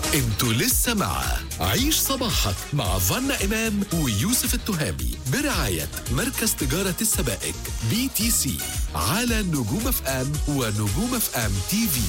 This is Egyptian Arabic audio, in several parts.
انتوا لسه مع عيش صباحك مع فنا إمام ويوسف التهامي برعاية مركز تجارة السبائك بي تي سي على نجوم اف ام ونجوم اف ام تي في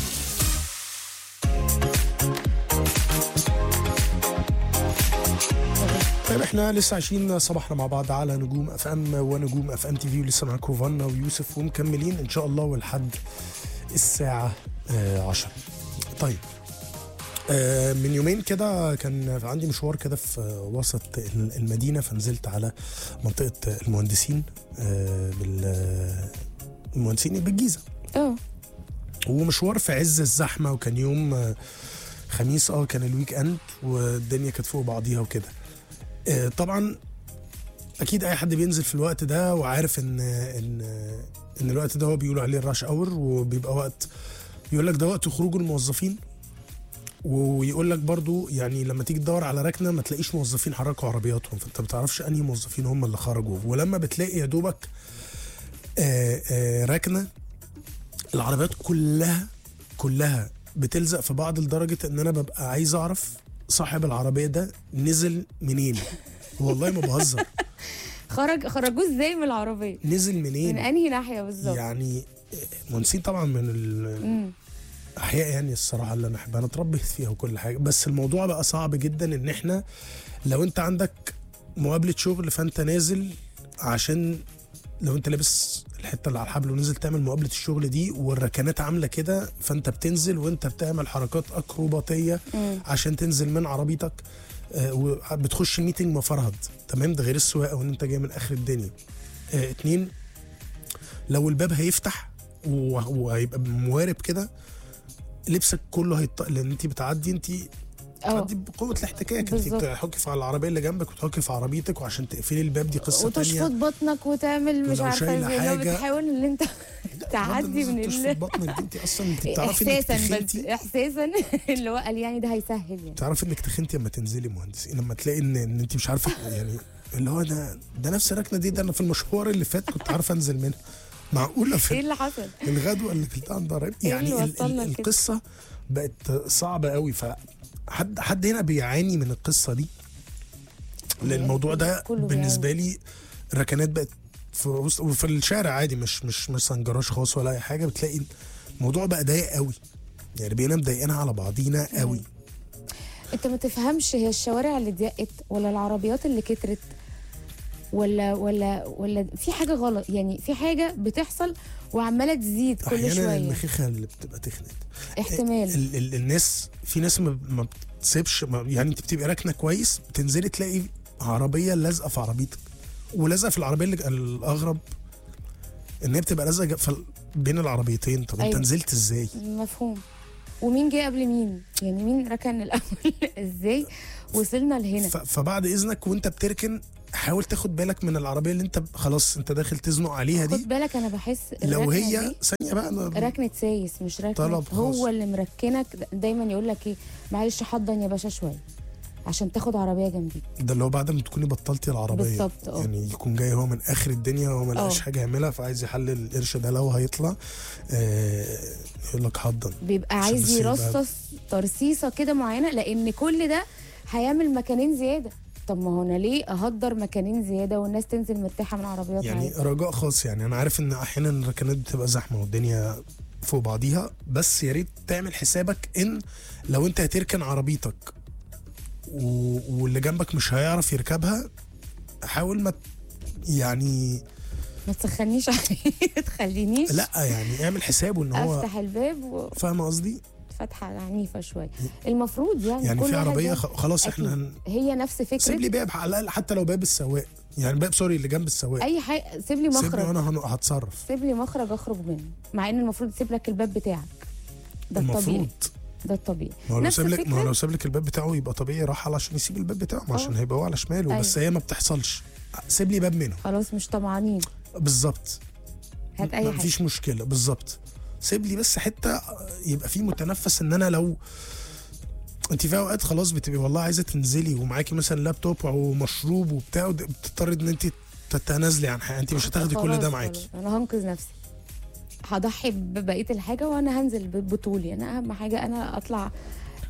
طيب احنا لسه عايشين صباحنا مع بعض على نجوم اف ام ونجوم اف ام تي في ولسه معاكم فانا ويوسف ومكملين ان شاء الله ولحد الساعه 10 طيب آه، من يومين كده كان عندي مشوار كده في وسط المدينه فنزلت على منطقه المهندسين آه، بال المهندسين بالجيزه اه ومشوار في عز الزحمه وكان يوم آه، خميس اه كان الويك اند والدنيا كانت فوق بعضيها وكده آه، طبعا اكيد اي حد بينزل في الوقت ده وعارف ان ان ان الوقت ده هو بيقولوا عليه الراش اور وبيبقى وقت يقول لك ده وقت خروج الموظفين ويقول لك برضو يعني لما تيجي تدور على ركنه ما تلاقيش موظفين حركوا عربياتهم فانت ما بتعرفش انهي موظفين هم اللي خرجوا ولما بتلاقي يا دوبك آه، آه، ركنه العربيات كلها كلها بتلزق في بعض لدرجه ان انا ببقى عايز اعرف صاحب العربيه ده نزل منين والله ما بهزر خرج خرجوه ازاي من العربيه نزل من منين انهي ناحيه بالظبط يعني مهندسين طبعا من ال- مم. احياء يعني الصراحه اللي انا احبها انا اتربيت فيها وكل حاجه بس الموضوع بقى صعب جدا ان احنا لو انت عندك مقابله شغل فانت نازل عشان لو انت لابس الحته اللي على الحبل ونزل تعمل مقابله الشغل دي والركنات عامله كده فانت بتنزل وانت بتعمل حركات اكروباتيه مم. عشان تنزل من عربيتك آه، وبتخش ميتنج مفرهد تمام ده غير السواقه وان انت جاي من اخر الدنيا آه، اتنين لو الباب هيفتح و- وهيبقى موارب كده لبسك كله هيط... لان انت بتعدي انت اه بتعدي بقوه الاحتكاك انت بالظبط. بتحكي في العربيه اللي جنبك وتحكي في عربيتك وعشان تقفلي الباب دي قصه وتشفط تانية بطنك وتعمل مش ولو عارفه شايلة ازاي لو حاجة- بتحاول ان انت تعدي من تشفط ال... بطنك دي انت اصلا انت بتعرفي انك احساسا بس تخنتي احساسا اللي هو قال يعني ده هيسهل يعني تعرفي انك تخنتي لما تنزلي مهندس لما تلاقي ان ان انت مش عارفه يعني اللي هو ده ده نفس الركنه دي ده انا في المشوار اللي فات كنت عارفه انزل منها معقوله ايه في اللي حصل؟ الغدوه اللي كلتها عند قرايب إيه يعني اللي ال- وصلنا ال- لكده؟ القصه بقت صعبه قوي فحد حد هنا بيعاني من القصه دي لان الموضوع ده كله بالنسبه لي الركنات بقت في وسط وفي الشارع عادي مش مش مثلا جراج خاص ولا اي حاجه بتلاقي الموضوع بقى ضيق قوي يعني بقينا مضايقينها على بعضينا قوي انت ما تفهمش هي الشوارع اللي ضيقت ولا العربيات اللي كترت ولا ولا ولا في حاجه غلط يعني في حاجه بتحصل وعماله تزيد كل احيانا شويه المخيخه اللي بتبقى تخنت احتمال ال ال الناس في ناس ما, ما بتسيبش ما يعني انت بتبقى راكنه كويس بتنزلي تلاقي عربيه لازقه في عربيتك ولازقه في العربيه اللي الاغرب ان هي بتبقى لازقه في ال- بين العربيتين طب انت أيوة. نزلت ازاي مفهوم ومين جه قبل مين يعني مين ركن الاول ازاي وصلنا لهنا ف- فبعد اذنك وانت بتركن حاول تاخد بالك من العربيه اللي انت خلاص انت داخل تزنق عليها خد دي بالك انا بحس لو الركنة هي دي ثانيه بقى أنا- ركنه سايس مش ركنه طلب خاص. هو اللي مركنك دايما يقول لك ايه معلش حضن يا باشا شويه عشان تاخد عربيه جنبي ده اللي هو بعد ما تكوني بطلتي العربيه بالظبط، اه. يعني يكون جاي هو من اخر الدنيا وهو ما لقاش اه. حاجه يعملها فعايز يحلل القرش ده لو هيطلع آه يقول لك حضن بيبقى عشان عايز بس يبقى- يرصص ترصيصه كده معينه لان كل ده هيعمل مكانين زياده طب ما هو انا ليه اهدر مكانين زياده والناس تنزل مرتاحه من عربيات يعني عادي رجاء خاص يعني انا عارف ان احيانا الركنات بتبقى زحمه والدنيا فوق بعضيها بس يا ريت تعمل حسابك ان لو انت هتركن عربيتك و... واللي جنبك مش هيعرف يركبها حاول ما ت- يعني ما تسخنيش عليه تخلينيش لا يعني اعمل حسابه ان هو افتح الباب فاهم قصدي وفتحه عنيفه شويه المفروض يعني يعني كل في واحد عربيه يعمل- خ- خلاص احنا أكيد. هن... هي نفس سيب فكره لي باب على الاقل حتى لو باب السواق يعني باب سوري اللي جنب السواق اي حاجه سيب لي سيبني مخرج وانا هن- هتصرف سيب لي مخرج اخرج منه مع ان المفروض يسيب لك الباب بتاعك ده الطبيعي المفروض ده الطبيعي ما هو لو نفس ساب لك ما هو الفكرة؟ لو ساب لك الباب بتاعه يبقى طبيعي راح عشان يسيب الباب بتاعه ما عشان هيبقى هو على شماله أيوة. بس هي ما بتحصلش سيب لي باب منه خلاص مش طمعانين بالظبط هات اي ما حاجه فيش مشكله بالظبط سيب لي بس حته يبقى في متنفس ان انا لو انت في اوقات خلاص بتبقي والله عايزه تنزلي ومعاكي مثلا لابتوب ومشروب وبتاع ود- بتضطري ان انت تتنازلي عن حاجه انت مش هتاخدي كل خلاص ده معاكي خلاص. انا هنقذ نفسي هضحي ببقيه الحاجه وانا هنزل ب- بطولي انا اهم حاجه انا اطلع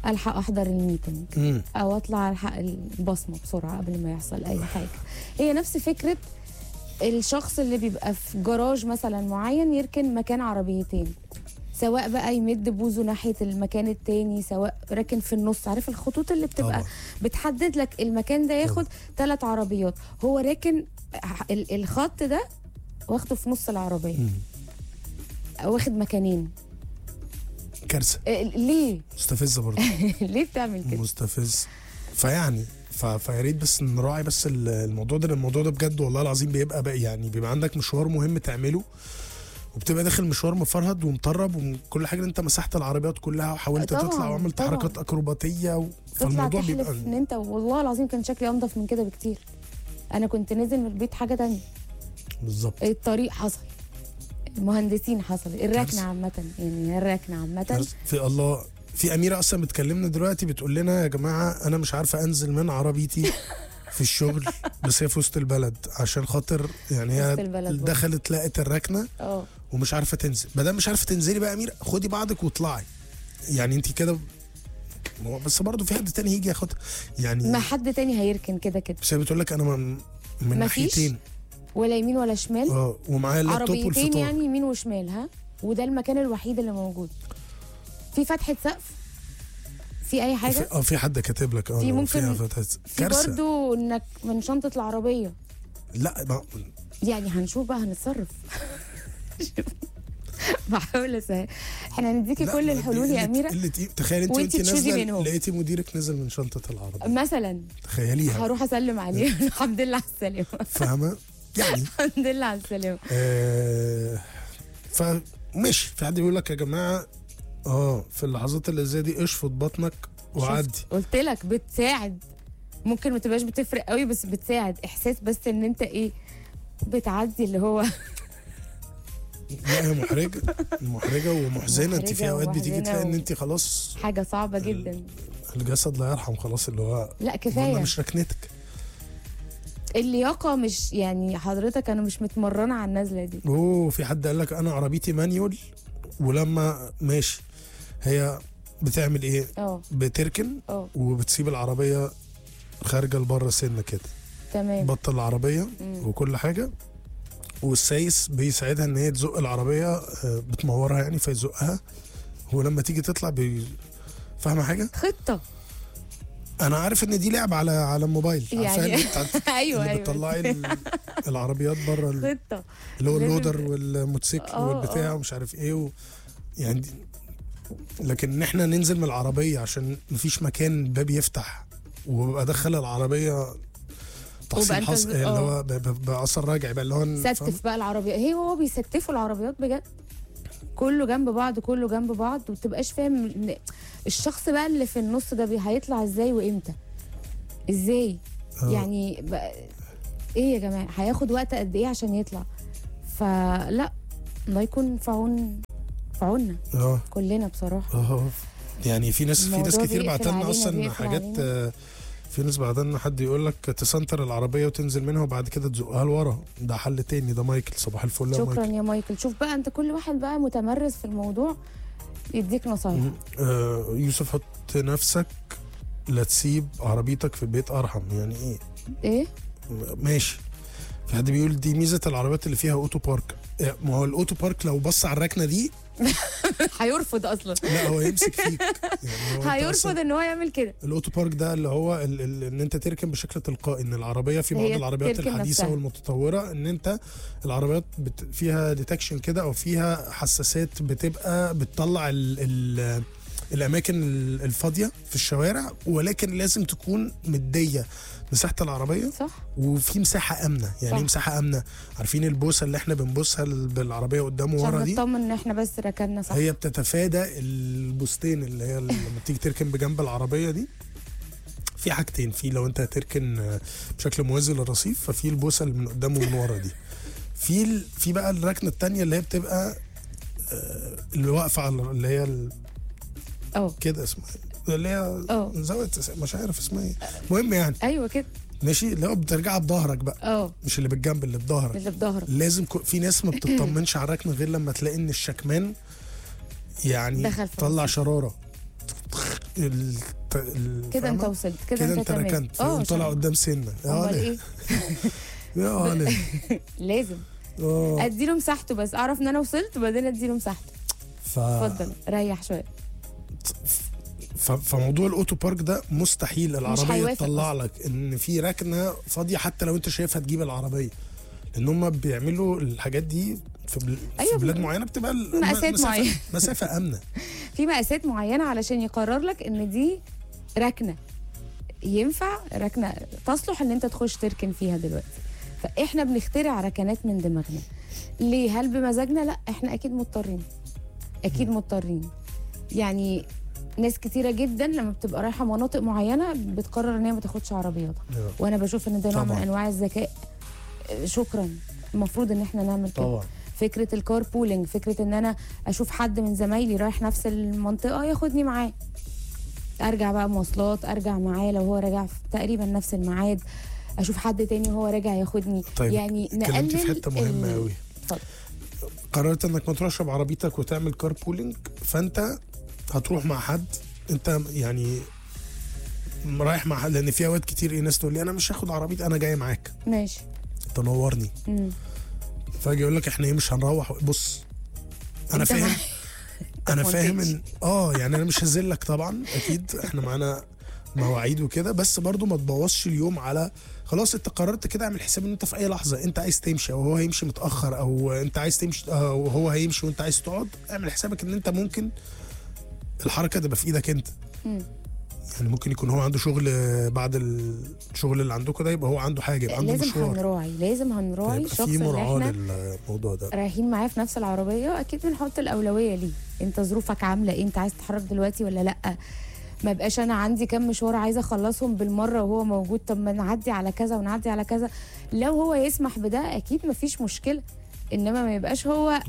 الحق احضر الميتنج مم. او اطلع الحق البصمه بسرعه قبل ما يحصل اي حاجه هي نفس فكره الشخص اللي بيبقى في جراج مثلا معين يركن مكان عربيتين سواء بقى يمد بوزه ناحيه المكان التاني سواء راكن في النص عارف الخطوط اللي بتبقى طبعا. بتحدد لك المكان ده ياخد ثلاث عربيات هو راكن ال- الخط ده واخده في نص العربيه مم. واخد مكانين كارثه إيه، ليه مستفزه برضه ليه بتعمل كده مستفز فيعني ف... فيا ريت بس نراعي بس ال- الموضوع ده لأن الموضوع ده بجد والله العظيم بيبقى بقى يعني بيبقى عندك مشوار مهم تعمله وبتبقى داخل مشوار مفرهد ومطرب وكل حاجه انت مسحت العربيات كلها وحاولت طبعاً، تطلع وعملت طبعاً. حركات اكروباتيه و... تطلع فالموضوع تحلف بيبقى ان انت والله العظيم كان شكلي انضف من كده بكتير انا كنت نازل من البيت حاجه تانية بالظبط الطريق حصل المهندسين حصل الركنه كارثة. عامه يعني الركنه عامه في الله في اميره اصلا بتكلمنا دلوقتي بتقول لنا يا جماعه انا مش عارفه انزل من عربيتي في الشغل بس هي في وسط البلد عشان خاطر يعني هي وسط البلد برضه. دخلت لقت الركنه اه ومش عارفه تنزل ما دام مش عارفه تنزلي بقى يا اميره خدي بعضك واطلعي يعني انت كده ما هو بس برضه في حد تاني هيجي ياخدها يعني ما حد تاني هيركن كده كده بس هي بتقول لك انا من, من مفيش؟ ناحيتين ولا يمين ولا شمال اه ومعايا اللابتوب عربيتين والفطار يعني يمين وشمال ها وده المكان الوحيد اللي موجود في فتحه سقف في اي في- حاجه اه في حد كاتب لك اه في لو ممكن- فيها فتحة في كارثه برضو انك من شنطه العربيه لا ما يعني هنشوف بقى هنتصرف بحاول اسهل احنا هنديكي لا، كل ما الحلول دي يا قلة- اميره قلة إيه؟ تخيل انت وانتي وانت تشوفي نازله منهم. لقيتي مديرك نزل من شنطه العربيه مثلا تخيليها هروح اسلم عليه الحمد لله على السلامه فاهمه يعني الحمد لله على السلامه آه فماشي في حد بيقول لك يا جماعه اه في اللحظات اللي زي دي اشفط بطنك وعدي شفت؟ قلت لك بتساعد ممكن ما تبقاش بتفرق قوي بس بتساعد احساس بس ان انت ايه بتعدي اللي هو لا هي محرجه محرجه ومحزنه انت في محرجة اوقات بتيجي ومحزنة تلاقي ان و- انت خلاص حاجه صعبه جدا الجسد لا يرحم خلاص اللي هو لا المهم كفايه مش ركنتك اللياقه مش يعني حضرتك انا مش متمرنه على النزله دي اوه في حد قال لك انا عربيتي مانيول ولما ماشي هي بتعمل ايه اه بتركن اه وبتسيب العربيه خارجه لبره سنه كده تمام بطل العربيه مم. وكل حاجه والسايس بيساعدها ان هي تزق العربيه آه، بتمورها يعني فيزقها ولما تيجي تطلع بي... فاهمه حاجه خطه انا عارف ان دي لعبه على على الموبايل عارفة يعني اللي بتاعت ايوه اللي ايوه بتطلعي ال- العربيات بره ال- خطه اللي هو لازم- اللودر والموتوسيكل آه، والبتاع آه. ومش عارف ايه و... يعني دي... لكن ان احنا ننزل من العربيه عشان مفيش مكان الباب يفتح وببقى ادخل العربيه وبقى تحصيل أنت حص... ز- اللي آه. هو ب- ب- باثر راجع بقى اللي هو فاهم؟ ستف بقى العربيه هي هو بيستفوا العربيات بجد كله جنب بعض كله جنب بعض وتبقاش فاهم إن الشخص بقى اللي في النص ده بي- هيطلع ازاي وامتى ازاي آه. يعني بقى ايه يا جماعه هياخد وقت قد ايه عشان يطلع فلا الله يكون في عون في عوننا اه كلنا بصراحه اه يعني في ناس في ناس الموضوع كتير بيقفل بعت لنا علينا، اصلا بيقفل حاجات علينا. آه، في ناس بعت لنا حد يقول لك تسنتر العربيه وتنزل منها وبعد كده تزقها لورا ده حل تاني ده مايكل صباح الفل يا شكرا مايكل يا مايكل شوف بقى انت كل واحد بقى متمرس في الموضوع يديك نصايح آه يوسف حط نفسك لا تسيب عربيتك في البيت ارحم يعني ايه ايه ماشي في حد بيقول دي ميزه العربيات اللي فيها اوتو بارك آه، ما هو الاوتو بارك لو بص على الركنه دي هيرفض اصلا لا هو يمسك فيك يعني هو أنت هيرفض أصلاً ان هو يعمل كده الاوتو بارك ده اللي هو ال ال ان انت تركن بشكل تلقائي ان العربيه في بعض هي العربيات تركن الحديثه نفسها. والمتطوره ان انت العربيات بت فيها ديتكشن كده او فيها حساسات بتبقى بتطلع ال ال الاماكن ال- الفاضيه في الشوارع ولكن لازم تكون مديه مساحه العربيه صح وفي مساحه امنه يعني صح. ايه مساحه امنه عارفين البوسه اللي احنا بنبوسها ال- بالعربيه قدام ورا عشان دي نطمن ان احنا بس ركننا صح هي بتتفادى البوستين اللي هي لما بتيجي تركن بجنب العربيه دي في حاجتين في لو انت هتركن آه، بشكل موازي للرصيف ففي البوصه اللي من قدام ومن ورا دي في ال... في بقى الركنه التانية اللي هي بتبقى آه، اللي واقفه على اللي هي ال- اه كده اسمها إيه؟ اللي هي اه زاويه مش عارف اسمها ايه المهم يعني ايوه كده ماشي اللي هو بترجعها بظهرك بقى اه مش اللي بالجنب اللي بظهرك اللي في ظهرك لازم كو... في ناس ما بتطمنش على الركنه غير لما تلاقي ان الشكمان يعني دخل في طلع الرصيف. شراره الت- ال- كده انت فاهمة؟ وصلت كده, كده انت انت تمام ركنت اه فيقوم طالع عشان- قدام سنه يا امال ولد ايه يا ولد لازم اه اديله مساحته بس اعرف ان انا وصلت وبعدين اديله مساحته ف... اتفضل ريح شويه ف... فموضوع الاوتو بارك ده مستحيل العربيه هيوافق تطلع لك ان في ركنه فاضيه حتى لو انت شايفها تجيب العربيه لان هم بيعملوا الحاجات دي في, بل... أيوة، في بلاد معينه بتبقى ال- مقاسات مسافة- معينة. مسافه امنه في مقاسات معينه علشان يقرر لك ان دي ركنه ينفع ركنه تصلح ان انت تخش تركن فيها دلوقتي فاحنا بنخترع ركنات من دماغنا ليه هل بمزاجنا لا احنا اكيد مضطرين اكيد مضطرين يعني ناس كتيره جدا لما بتبقى رايحه مناطق معينه بتقرر ان هي ما تاخدش عربياتها أيوة. وانا بشوف ان ده نوع من طبعاً. انواع الذكاء آه، شكرا المفروض ان احنا نعمل كده طبعا فكره الكار بولينج فكره ان انا اشوف حد من زمايلي رايح نفس المنطقه ياخدني معاه ارجع بقى مواصلات ارجع معاه لو هو راجع في تقريبا نفس الميعاد اشوف حد تاني وهو راجع ياخدني طيب، يعني اتكلمتي نقلل في حته مهمه ال- قوي اتفضل قررت انك ما تروحش بعربيتك وتعمل كار بولينج فانت هتروح مع حد انت يعني رايح مع حد لان في اوقات كتير ايه ناس تقول لي انا مش هاخد عربيتي انا جاي معاك ماشي تنورني مم. فاجي يقول لك احنا ايه مش هنروح بص انا انت فاهم معايا. انا ما فاهم قلتش. ان اه يعني انا مش هزلك طبعا اكيد احنا معانا مواعيد وكده بس برضو ما تبوظش اليوم على خلاص انت قررت كده اعمل حساب ان انت في اي لحظه انت عايز تمشي او هو هيمشي متاخر او انت عايز تمشي او هو هيمشي وانت عايز تقعد اعمل حسابك ان انت ممكن الحركه تبقى في ايدك انت مم. يعني ممكن يكون هو عنده شغل بعد الشغل اللي عندكم ده يبقى هو عنده حاجه يبقى عنده لازم مشوار هنراعي لازم هنراعي فيبقى الشخص في اللي مراعاه احنا للموضوع ده رايحين معاه في نفس العربيه اكيد بنحط الاولويه ليه انت ظروفك عامله ايه انت عايز تتحرك دلوقتي ولا لا ما بقاش انا عندي كام مشوار عايزه اخلصهم بالمره وهو موجود طب ما نعدي على كذا ونعدي على كذا لو هو يسمح بده اكيد ما فيش مشكله انما ما يبقاش هو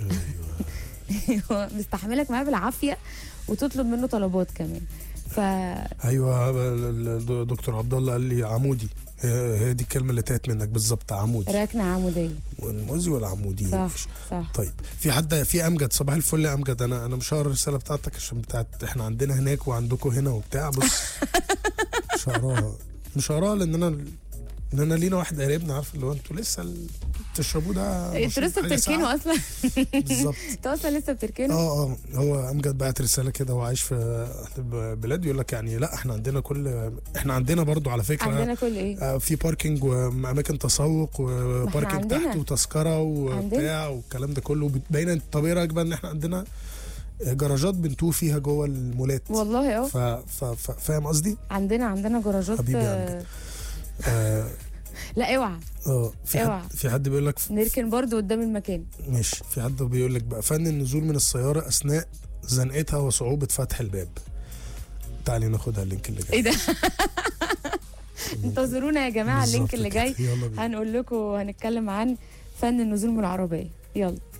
هو مستحملك معاه بالعافيه وتطلب منه طلبات كمان ف ايوه الدكتور عبد الله قال لي عمودي هي هي دي الكلمه اللي تاهت منك بالظبط عمودي ركنه عموديه والموزي ولا عمودي صح صح طيب في حد في امجد صباح الفل يا امجد انا انا مش هقرا الرساله بتاعتك عشان بتاعت احنا عندنا هناك وعندكم هنا وبتاع بص مش هقراها مش هقراها لان انا ان انا لينا واحد قريبنا عارف اللي هو انتوا لسه ال- بتشربوه ده انتوا مشروب لسه حاجة بتركنوا ساقعة. اصلا بالظبط انتوا اصلا لسه بتركنوا اه اه هو امجد بعت رساله كده هو عايش في أهل البلاد يقول لك يعني لا احنا عندنا كل احنا عندنا برضو على فكره عندنا كل ايه آه، في باركينج واماكن تسوق وباركينج عندنا. تحت وتذكره وبتاع والكلام ده كله بتبين طب ايه رايك بقى ان احنا عندنا جراجات بنتوه فيها جوه المولات والله اه ف... ف... ف... فاهم قصدي؟ عندنا عندنا جراجات حبيبي يا آه، أمجد. اه لا اوعى آه، في اوعى. حد في حد بيقول لك نركن برضو قدام المكان ماشي في حد بيقول لك بقى فن النزول من السياره اثناء زنقتها وصعوبه فتح الباب تعالي ناخدها اللينك اللي جاي ايه ده انتظرونا يا جماعه اللينك بالظبط اللي كده. جاي يلا بينا هنقول لكم هنتكلم عن فن النزول من العربيه يلا